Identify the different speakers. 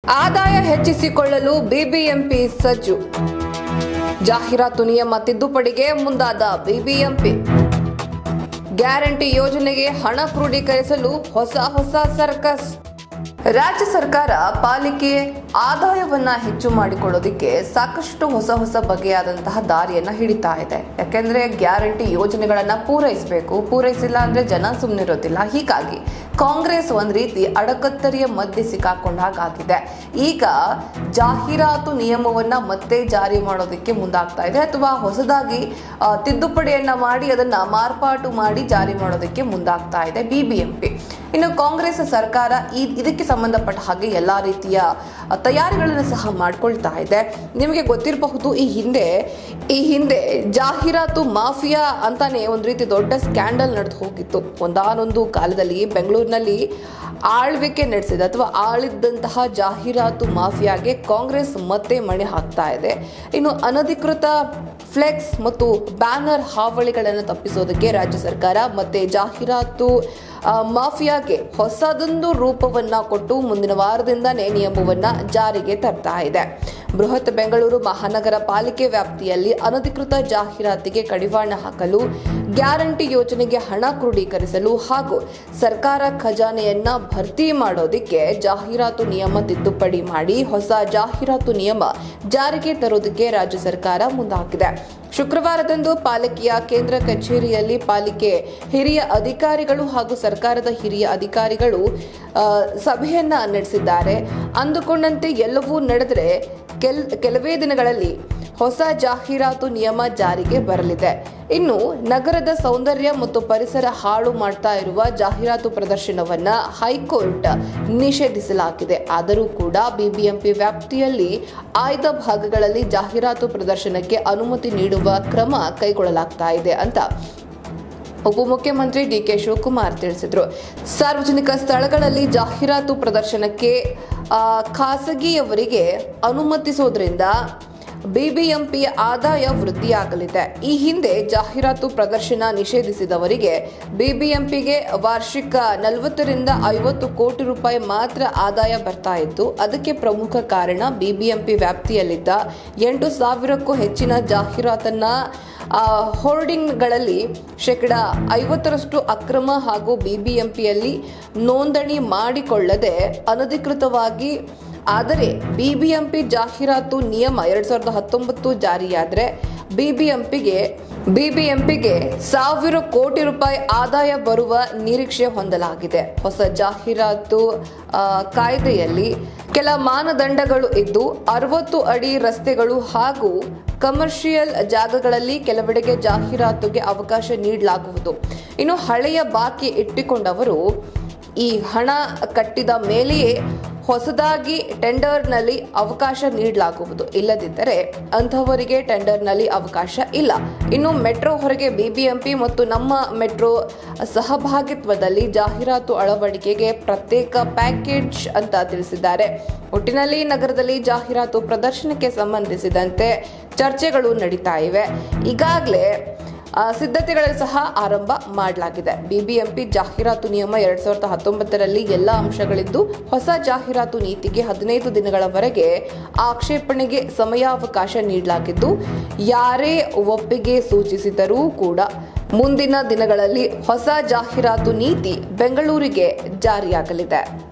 Speaker 1: ಆದಾಯ ಹೆಚ್ಚಿಸಿಕೊಳ್ಳಲು ಬಿಬಿಎಂಪಿ ಸಜ್ಜು ಜಾಹೀರಾತು ನಿಯಮ ತಿದ್ದುಪಡಿಗೆ ಮುಂದಾದ ಬಿಬಿಎಂಪಿ ಗ್ಯಾರಂಟಿ ಯೋಜನೆಗೆ ಹಣ ಕ್ರೋಢೀಕರಿಸಲು ಹೊಸ ಹೊಸ ಸರ್ಕಸ್ ರಾಜ್ಯ ಸರ್ಕಾರ ಪಾಲಿಕೆ ಆದಾಯವನ್ನ ಹೆಚ್ಚು ಮಾಡಿಕೊಳ್ಳೋದಕ್ಕೆ ಸಾಕಷ್ಟು ಹೊಸ ಹೊಸ ಬಗೆಯಾದಂತಹ ದಾರಿಯನ್ನ ಹಿಡಿತಾ ಇದೆ ಯಾಕೆಂದ್ರೆ ಗ್ಯಾರಂಟಿ ಯೋಜನೆಗಳನ್ನ ಪೂರೈಸಬೇಕು ಪೂರೈಸಿಲ್ಲ ಅಂದ್ರೆ ಜನ ಸುಮ್ಮನಿರೋದಿಲ್ಲ ಹೀಗಾಗಿ ಕಾಂಗ್ರೆಸ್ ಒಂದ್ ರೀತಿ ಅಡಕತ್ತರಿಯ ಮಧ್ಯೆ ಸಿಕ್ಕಾಕೊಂಡ ಹಾಗಾಗಿದೆ ಈಗ ಜಾಹೀರಾತು ನಿಯಮವನ್ನ ಮತ್ತೆ ಜಾರಿ ಮಾಡೋದಕ್ಕೆ ಮುಂದಾಗ್ತಾ ಇದೆ ಅಥವಾ ಹೊಸದಾಗಿ ಆ, ತಿದ್ದುಪಡಿಯನ್ನ ಮಾಡಿ ಅದನ್ನ ಮಾರ್ಪಾಟು ಮಾಡಿ ಜಾರಿ ಮಾಡೋದಕ್ಕೆ ಮುಂದಾಗ್ತಾ ಇದೆ ಬಿಬಿಎಂಪಿ ಇನ್ನು ಕಾಂಗ್ರೆಸ್ ಸರ್ಕಾರ ಈ ಇದಕ್ಕೆ ಸಂಬಂಧಪಟ್ಟ ಹಾಗೆ ಎಲ್ಲಾ ರೀತಿಯ ಆ, ತಯಾರಿಗಳನ್ನು ಸಹ ಮಾಡ್ಕೊಳ್ತಾ ಇದೆ ನಿಮಗೆ ಗೊತ್ತಿರಬಹುದು ಈ ಹಿಂದೆ ಈ ಹಿಂದೆ ಜಾಹೀರಾತು ಮಾಫಿಯಾ ಅಂತಾನೆ ಒಂದು ರೀತಿ ದೊಡ್ಡ ಸ್ಕ್ಯಾಂಡಲ್ ನಡೆದು ಹೋಗಿತ್ತು ಒಂದಾನೊಂದು ಕಾಲದಲ್ಲಿ ಬೆಂಗಳೂರಿನಲ್ಲಿ ಆಳ್ವಿಕೆ ನಡೆಸಿದ ಅಥವಾ ಆಳಿದ್ದಂತಹ ಜಾಹೀರಾತು ಮಾಫಿಯಾಗೆ ಕಾಂಗ್ರೆಸ್ ಮತ್ತೆ ಮಣೆ ಹಾಕ್ತಾ ಇದೆ ಇನ್ನು ಅನಧಿಕೃತ ಫ್ಲೆಕ್ಸ್ ಮತ್ತು ಬ್ಯಾನರ್ ಹಾವಳಿಗಳನ್ನು ತಪ್ಪಿಸೋದಕ್ಕೆ ರಾಜ್ಯ ಸರ್ಕಾರ ಮತ್ತೆ ಜಾಹೀರಾತು ಆ, ಮಾಫಿಯಾಗೆ ಹೊಸದೊಂದು ರೂಪವನ್ನ ಕೊಟ್ಟು ಮುಂದಿನ ವಾರದಿಂದನೇ ನಿಯಮವನ್ನ ಜಾರಿಗೆ ತರ್ತಾ ಇದೆ ಬೃಹತ್ ಬೆಂಗಳೂರು ಮಹಾನಗರ ಪಾಲಿಕೆ ವ್ಯಾಪ್ತಿಯಲ್ಲಿ ಅನಧಿಕೃತ ಜಾಹೀರಾತಿಗೆ ಕಡಿವಾಣ ಹಾಕಲು ಗ್ಯಾರಂಟಿ ಯೋಜನೆಗೆ ಹಣ ಕ್ರೋಢೀಕರಿಸಲು ಹಾಗೂ ಸರ್ಕಾರ ಖಜಾನೆಯನ್ನ ಭರ್ತಿ ಮಾಡೋದಕ್ಕೆ ಜಾಹೀರಾತು ನಿಯಮ ತಿದ್ದುಪಡಿ ಮಾಡಿ ಹೊಸ ಜಾಹೀರಾತು ನಿಯಮ ಜಾರಿಗೆ ತರೋದಕ್ಕೆ ರಾಜ್ಯ ಸರ್ಕಾರ ಮುಂದಾಗಿದೆ ಶುಕ್ರವಾರದಂದು ಪಾಲಿಕೆಯ ಕೇಂದ್ರ ಕಚೇರಿಯಲ್ಲಿ ಪಾಲಿಕೆ ಹಿರಿಯ ಅಧಿಕಾರಿಗಳು ಹಾಗೂ ಸರ್ಕಾರದ ಹಿರಿಯ ಅಧಿಕಾರಿಗಳು ಆ, ಸಭೆಯನ್ನ ನಡೆಸಿದ್ದಾರೆ ಅಂದುಕೊಂಡಂತೆ ಎಲ್ಲವೂ ನಡೆದರೆ ಕೆಲ್ ಕೆಲವೇ ದಿನಗಳಲ್ಲಿ ಹೊಸ ಜಾಹೀರಾತು ನಿಯಮ ಜಾರಿಗೆ ಬರಲಿದೆ ಇನ್ನು ನಗರದ ಸೌಂದರ್ಯ ಮತ್ತು ಪರಿಸರ ಹಾಳು ಮಾಡ್ತಾ ಇರುವ ಜಾಹೀರಾತು ಪ್ರದರ್ಶನವನ್ನ ಹೈಕೋರ್ಟ್ ನಿಷೇಧಿಸಲಾಗಿದೆ ಆದರೂ ಕೂಡ ಬಿಬಿಎಂಪಿ ವ್ಯಾಪ್ತಿಯಲ್ಲಿ ಆಯ್ದ ಭಾಗಗಳಲ್ಲಿ ಜಾಹೀರಾತು ಪ್ರದರ್ಶನಕ್ಕೆ ಅನುಮತಿ ನೀಡುವ ಕ್ರಮ ಕೈಗೊಳ್ಳಲಾಗ್ತಾ ಇದೆ ಅಂತ ಉಪಮುಖ್ಯಮಂತ್ರಿ ಡಿಕೆ ಶಿವಕುಮಾರ್ ತಿಳಿಸಿದರು ಸಾರ್ವಜನಿಕ ಸ್ಥಳಗಳಲ್ಲಿ ಜಾಹೀರಾತು ಪ್ರದರ್ಶನಕ್ಕೆ ಆ, ಖಾಸಗಿಯವರಿಗೆ ಅನುಮತಿಸೋದ್ರಿಂದ ಬಿಬಿಎಂಪಿಯ ಆದಾಯ ವೃದ್ಧಿಯಾಗಲಿದೆ ಈ ಹಿಂದೆ ಜಾಹೀರಾತು ಪ್ರದರ್ಶನ ನಿಷೇಧಿಸಿದವರಿಗೆ ಬಿಬಿಎಂಪಿಗೆ ವಾರ್ಷಿಕ ನಲವತ್ತರಿಂದ ಐವತ್ತು ಕೋಟಿ ರೂಪಾಯಿ ಮಾತ್ರ ಆದಾಯ ಬರ್ತಾ ಇತ್ತು ಅದಕ್ಕೆ ಪ್ರಮುಖ ಕಾರಣ ಬಿಬಿಎಂಪಿ ವ್ಯಾಪ್ತಿಯಲ್ಲಿದ್ದ ಎಂಟು ಸಾವಿರಕ್ಕೂ ಹೆಚ್ಚಿನ ಜಾಹೀರಾತನ್ನ ಆ, ಹೋರ್ಡಿಂಗ್ಗಳಲ್ಲಿ ಶೇಕಡ ಐವತ್ತರಷ್ಟು ಅಕ್ರಮ ಹಾಗೂ ಬಿಬಿಎಂಪಿಯಲ್ಲಿ ನೋಂದಣಿ ಮಾಡಿಕೊಳ್ಳದೆ ಅನಧಿಕೃತವಾಗಿ ಆದರೆ ಬಿಬಿಎಂಪಿ ಜಾಹೀರಾತು ನಿಯಮ ಎರಡ್ ಸಾವಿರದ ಹತ್ತೊಂಬತ್ತು ಜಾರಿಯಾದ್ರೆ ಬಿಬಿಎಂಪಿಗೆ ಬಿಬಿಎಂಪಿಗೆ ಸಾವಿರ ಕೋಟಿ ರೂಪಾಯಿ ಆದಾಯ ಬರುವ ನಿರೀಕ್ಷೆ ಹೊಂದಲಾಗಿದೆ ಹೊಸ ಜಾಹೀರಾತು ಆ, ಕಾಯ್ದೆಯಲ್ಲಿ ಕೆಲ ಮಾನದಂಡಗಳು ಇದ್ದು ಅರವತ್ತು ಅಡಿ ರಸ್ತೆಗಳು ಹಾಗೂ ಕಮರ್ಷಿಯಲ್ ಜಾಗಗಳಲ್ಲಿ ಕೆಲವೆಡೆಗೆ ಜಾಹೀರಾತುಗೆ ಅವಕಾಶ ನೀಡಲಾಗುವುದು ಇನ್ನು ಹಳೆಯ ಬಾಕಿ ಇಟ್ಟುಕೊಂಡವರು ಈ ಹಣ ಕಟ್ಟಿದ ಮೇಲೆಯೇ ಹೊಸದಾಗಿ ಟೆಂಡರ್ನಲ್ಲಿ ಅವಕಾಶ ನೀಡಲಾಗುವುದು ಇಲ್ಲದಿದ್ದರೆ ಅಂಥವರಿಗೆ ಟೆಂಡರ್ನಲ್ಲಿ ಅವಕಾಶ ಇಲ್ಲ ಇನ್ನು ಮೆಟ್ರೋ ಹೊರಗೆ ಬಿಬಿಎಂಪಿ ಮತ್ತು ನಮ್ಮ ಮೆಟ್ರೋ ಸಹಭಾಗಿತ್ವದಲ್ಲಿ ಜಾಹೀರಾತು ಅಳವಡಿಕೆಗೆ ಪ್ರತ್ಯೇಕ ಪ್ಯಾಕೇಜ್ ಅಂತ ತಿಳಿಸಿದ್ದಾರೆ ಒಟ್ಟಿನಲ್ಲಿ ನಗರದಲ್ಲಿ ಜಾಹೀರಾತು ಪ್ರದರ್ಶನಕ್ಕೆ ಸಂಬಂಧಿಸಿದಂತೆ ಚರ್ಚೆಗಳು ನಡೀತಾ ಇವೆ ಈಗಾಗಲೇ ಆ, ಸಿದ್ಧತೆಗಳು ಸಹ ಆರಂಭ ಮಾಡಲಾಗಿದೆ ಬಿಬಿಎಂಪಿ ಜಾಹೀರಾತು ನಿಯಮ ಎರಡ್ ಸಾವಿರದ ಹತ್ತೊಂಬತ್ತರಲ್ಲಿ ಎಲ್ಲ ಅಂಶಗಳಿದ್ದು ಹೊಸ ಜಾಹೀರಾತು ನೀತಿಗೆ ಹದಿನೈದು ದಿನಗಳವರೆಗೆ ಆಕ್ಷೇಪಣೆಗೆ ಸಮಯಾವಕಾಶ ನೀಡಲಾಗಿದ್ದು ಯಾರೇ ಒಪ್ಪಿಗೆ ಸೂಚಿಸಿದರೂ ಕೂಡ ಮುಂದಿನ ದಿನಗಳಲ್ಲಿ ಹೊಸ ಜಾಹೀರಾತು ನೀತಿ ಬೆಂಗಳೂರಿಗೆ ಜಾರಿಯಾಗಲಿದೆ